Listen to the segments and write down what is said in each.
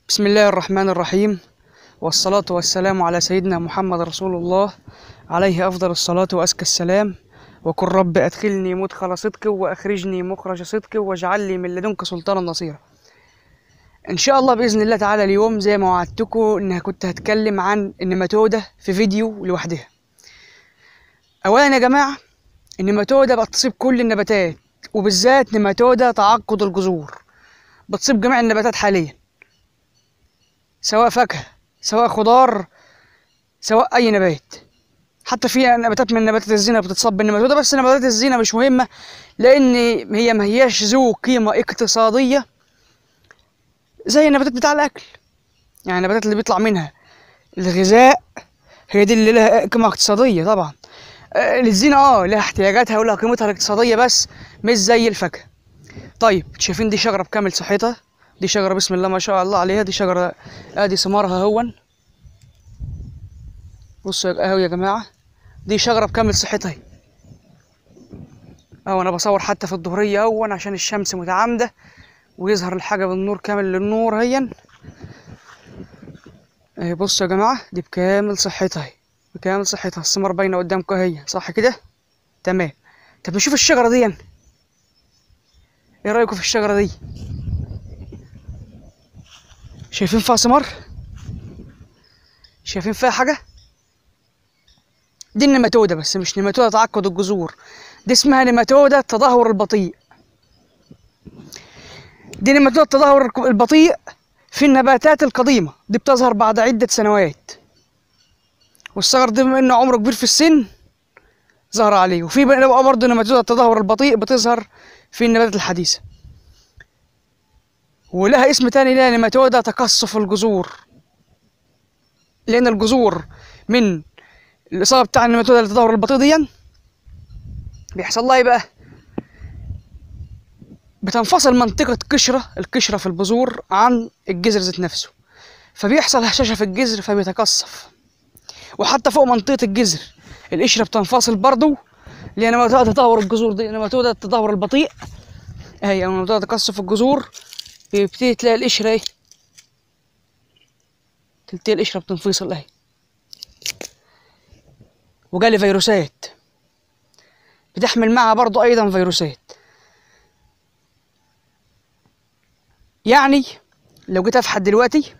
بسم الله الرحمن الرحيم والصلاة والسلام على سيدنا محمد رسول الله عليه أفضل الصلاة وأزكى السلام وقل رب أدخلني مدخل صدق وأخرجني مخرج صدق واجعل لي من لدنك سلطانا نصيرا إن شاء الله بإذن الله تعالى اليوم زي ما وعدتكم إنها كنت هتكلم عن النماتودة في فيديو لوحدها أولا يا جماعة النماتودة بتصيب كل النباتات وبالذات نماتودة تعقد الجذور بتصيب جميع النباتات حاليا سواء فاكهة سواء خضار سواء أي نبات حتى في نباتات من نباتات الزينة بتتصاب بالنماتودة بس نباتات الزينة مش مهمة لأن هي ما هياش ذو قيمة اقتصادية زي النباتات بتاع الأكل يعني النباتات اللي بيطلع منها الغذاء هي دي اللي لها قيمة اقتصادية طبعا آه، الزينة اه لها احتياجاتها ولها قيمتها الاقتصادية بس مش زي الفاكهة طيب شايفين دي شجرة بكامل صحتها دي شجرة بسم الله ما شاء الله عليها دي شجرة ادي ثمارها هون بصوا يا- اهو يا جماعة دي شجرة بكامل صحتها اهي. اهو انا بصور حتى في الظهرية اهون عشان الشمس متعامدة ويظهر الحاجة بالنور كامل للنور هيا اهي بصوا يا جماعة دي بكامل صحتها اهي بكامل صحتها الثمار باينة قدامكم اهي صح كده تمام طب نشوف الشجرة دي ايه رأيكم في الشجرة دي شايفين فيها ثمار شايفين فيها حاجة دي النماتودة بس مش نماتودة تعقد الجذور دي اسمها نماتودة التدهور البطيء دي نماتودة التدهور البطيء في النباتات القديمة دي بتظهر بعد عدة سنوات والصغر ده بما انه عمره كبير في السن ظهر عليه وفي بقى برضه نماتودة التدهور البطيء بتظهر في النباتات الحديثة ولها اسم تاني لها نماتودا تقصف الجذور لأن الجذور من الإصابة بتاع النماتودا التدهور البطيء دي بيحصل لها إيه بقى؟ بتنفصل منطقة قشرة القشرة في البذور عن الجذر ذات نفسه فبيحصل هشاشة في الجذر فبيتقصف وحتى فوق منطقة الجذر القشرة بتنفصل برضو لأن نماتودا تدهور الجذور دي نماتودا التدهور البطيء هي نماتودا تقصف الجذور بيبتدي تلاقي القشرة ايه تلتقي القشرة بتنفصل اهي وجالي فيروسات بتحمل معها برضو ايضا فيروسات يعني لو جيت افحت دلوقتي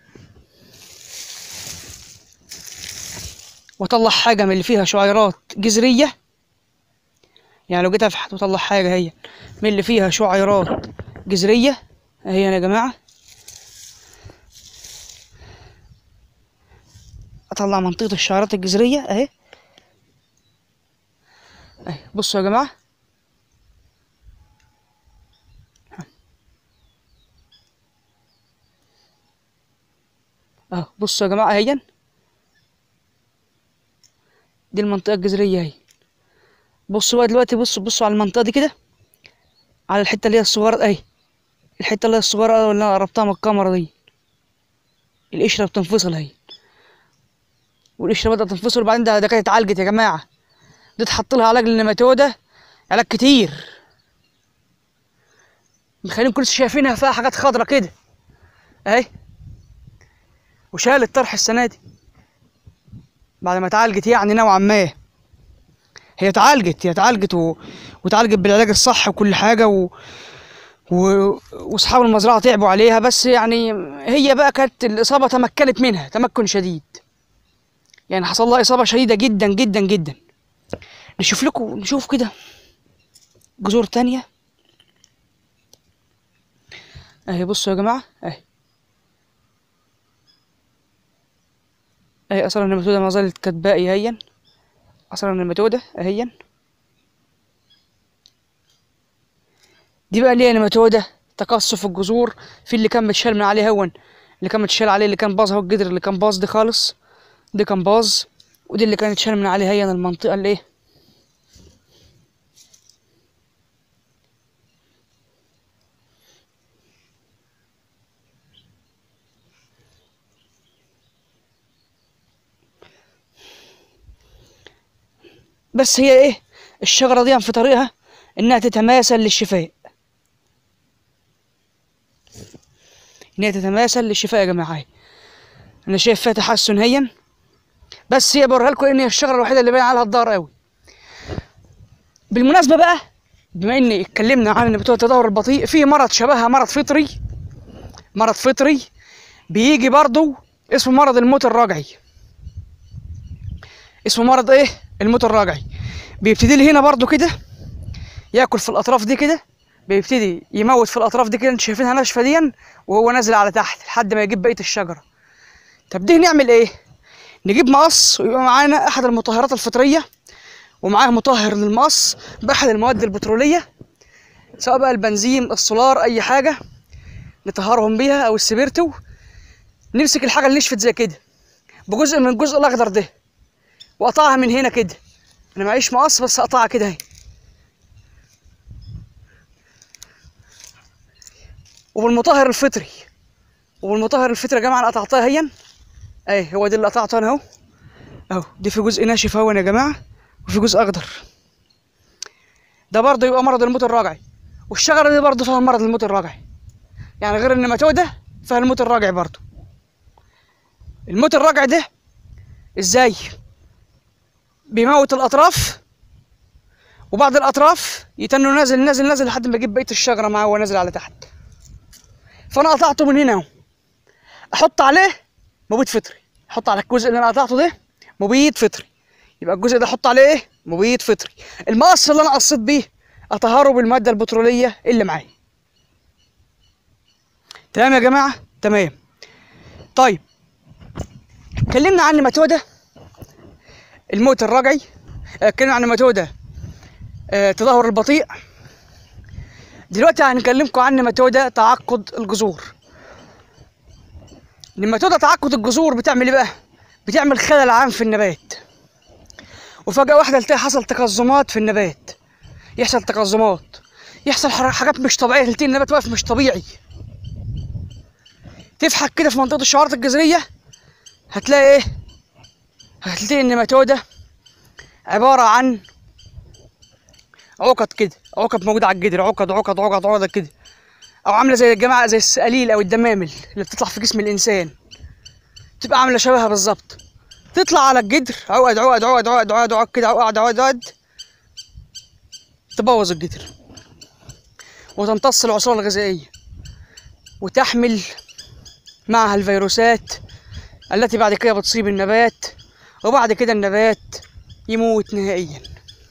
واطلع حاجة من اللي فيها شعيرات جذرية يعني لو جيت افحت واطلع حاجة هي من اللي فيها شعيرات جذرية اهي يا جماعة اطلع منطقة الشعيرات الجذرية اهي اهي بصوا يا جماعة اهو بصوا يا جماعة اهي دي المنطقة الجذرية اهي بصوا بقى دلوقتي بصوا بصوا على المنطقة دي كده على الحتة اللي هي الصغيرة اهي الحته اللي هي الصغيره اللي انا قربتها من الكاميرا دي القشره بتنفصل اهي والقشره بدات تنفصل وبعدين ده ده كانت اتعالجت يا جماعه دي اتحط لها علاج للنماتوده علاج كتير مخليين كل شايفينها فيها حاجات خضرة كده اهي وشالت طرح السنه دي بعد ما اتعالجت يعني نوعا ما هي اتعالجت هي اتعالجت و... واتعالجت بالعلاج الصح وكل حاجه و... و... واصحاب المزرعه تعبوا عليها بس يعني هي بقى كانت الاصابه تمكنت منها تمكن شديد يعني حصل لها اصابه شديده جدا جدا جدا نشوف لكم نشوف كده جذور تانية اهي بصوا يا جماعه اهي اهي اثر النماتوده ما زالت كانت باقيه اهيا اثر النماتوده اهيا دي بقى اللي هي نماتوده تقصف الجذور في اللي كان متشال من عليه هون اللي كان متشال عليه اللي كان باظ اهو الجدر اللي كان باظ دي خالص دي كان باظ ودي اللي كانت شال من عليها هي المنطقه اللي ايه بس هي ايه الشجره دي في طريقها انها تتماثل للشفاء ان هي تتماثل للشفاء يا جماعه اهي انا شايف فيها تحسن هيا بس هي بوريها لكم ان هي الشجره الوحيده اللي باين عليها الضار قوي بالمناسبه بقى بما اني اتكلمنا عن بتوع التدهور البطيء في مرض شبهها مرض فطري مرض فطري بيجي برضو اسمه مرض الموت الراجعي اسمه مرض ايه الموت الراجعي بيبتدي لي هنا برضو كده ياكل في الاطراف دي كده بيبتدي يموت في الاطراف دي كده انتوا شايفينها ناشفه ديا وهو نازل على تحت لحد ما يجيب بقيه الشجره طب دي نعمل ايه نجيب مقص ويبقى معانا احد المطهرات الفطريه ومعاه مطهر للمقص باحد المواد البتروليه سواء بقى البنزين السولار اي حاجه نطهرهم بيها او السبيرتو نمسك الحاجه اللي نشفت زي كده بجزء من الجزء الاخضر ده واقطعها من هنا كده انا معيش مقص بس اقطعها كده اهي وبالمطهر الفطري وبالمطهر الفطري يا جماعه انا قطعتها هيا اهي هو ده اللي قطعته انا اهو اهو دي في جزء ناشف اهو يا جماعه وفي جزء اخضر ده برضه يبقى مرض الموت الراجعي والشجره دي برضه فيها مرض الموت الراجعي يعني غير النماتوده فيها الموت الراجعي برضه الموت الراجعي ده ازاي بيموت الاطراف وبعض الاطراف يتنوا نازل نازل نازل لحد ما يجيب بقيه الشجره معاه وهو نازل على تحت فانا قطعته من هنا اهو احط عليه مبيد فطري احط على الجزء اللي انا قطعته ده مبيد فطري يبقى الجزء ده احط عليه ايه مبيد فطري المقص اللي انا قصيت بيه اطهره بالماده البتروليه اللي معايا تمام يا جماعه تمام طيب اتكلمنا عن نماتوده الموت الرجعي اتكلمنا عن نماتوده آه، التدهور البطيء دلوقتي هنكلمكم عن نماتوده تعقد الجذور نماتوده تعقد الجذور بتعمل ايه بقى بتعمل خلل عام في النبات وفجأة واحدة تلاقي حصل تقزمات في النبات يحصل تقزمات يحصل حر- حاجات مش طبيعية تلاقي النبات واقف مش طبيعي تفحك كده في منطقة الشعارات الجذرية هتلاقي ايه هتلاقي النماتودة عبارة عن عقد كده عقد موجودة على الجدر عقد عقد عقد عقد كده أو عاملة زي الجماعة زي السقاليل أو الدمامل اللي بتطلع في جسم الإنسان تبقى عاملة شبهها بالظبط تطلع على الجدر عقد عقد عقد عقد عقد عقد كده عقد عقد عقد تبوظ الجدر وتمتص العصارة الغذائية وتحمل معها الفيروسات التي بعد كده بتصيب النبات وبعد كده النبات يموت نهائيا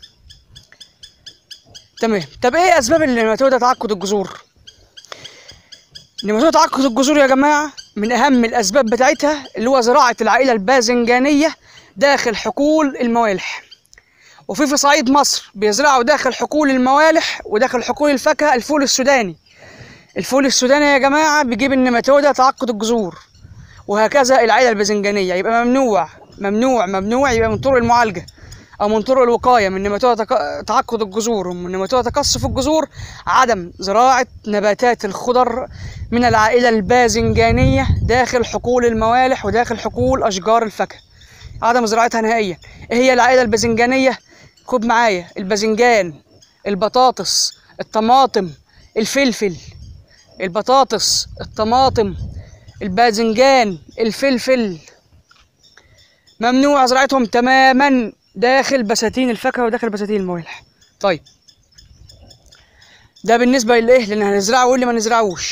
تمام طب ايه اسباب النيماتودا تعقد الجذور نيماتودا تعقد الجذور يا جماعه من اهم الاسباب بتاعتها اللي هو زراعه العائله الباذنجانيه داخل حقول الموالح وفي في صعيد مصر بيزرعوا داخل حقول الموالح وداخل حقول الفاكهه الفول السوداني الفول السوداني يا جماعه بيجيب النيماتودا تعقد الجذور وهكذا العائله الباذنجانيه يبقى ممنوع ممنوع ممنوع يبقى من طرق المعالجه او من طرق الوقايه من نيماتودا تك- تعقد الجذور ومن نيماتودا تقصف الجذور عدم زراعه نباتات الخضر من العائله الباذنجانيه داخل حقول الموالح وداخل حقول اشجار الفاكهه عدم زراعتها نهائيا ايه هي العائله الباذنجانيه خد معايا الباذنجان البطاطس الطماطم الفلفل البطاطس الطماطم الباذنجان الفلفل ممنوع زراعتهم تماما داخل بساتين الفاكهه وداخل بساتين الموالح طيب ده بالنسبه لايه لان هنزرعه واللي ما نزرعوش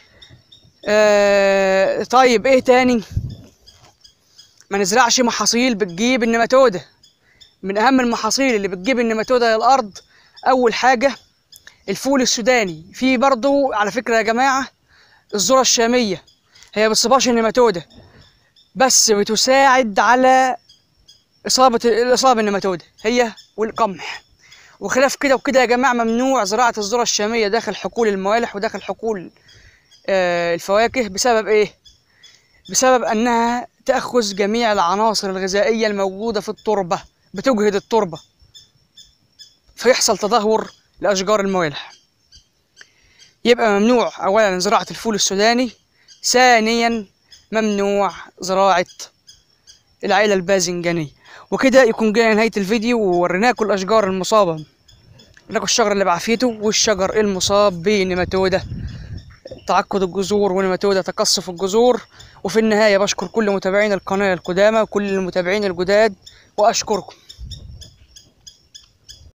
آه طيب ايه تاني ما نزرعش محاصيل بتجيب النماتوده من اهم المحاصيل اللي بتجيب النماتوده للارض اول حاجه الفول السوداني في برضو على فكره يا جماعه الذره الشاميه هي بتصيبهاش النماتوده بس بتساعد على إصابة الإصابة النماتودة هي والقمح وخلاف كده وكده يا جماعة ممنوع زراعة الذرة الشامية داخل حقول الموالح وداخل حقول آه الفواكه بسبب إيه؟ بسبب أنها تأخذ جميع العناصر الغذائية الموجودة في التربة بتجهد التربة فيحصل تدهور لأشجار الموالح يبقى ممنوع أولا زراعة الفول السوداني ثانيا ممنوع زراعة العائلة الباذنجانية وكده يكون جاي نهاية الفيديو ووريناكم الأشجار المصابة وريناكم الشجر اللي بعافيته والشجر المصاب بنيماتودة تعقد الجذور ونماتوده تقصف الجذور وفي النهايه بشكر كل متابعين القناه القدامى وكل المتابعين الجداد واشكركم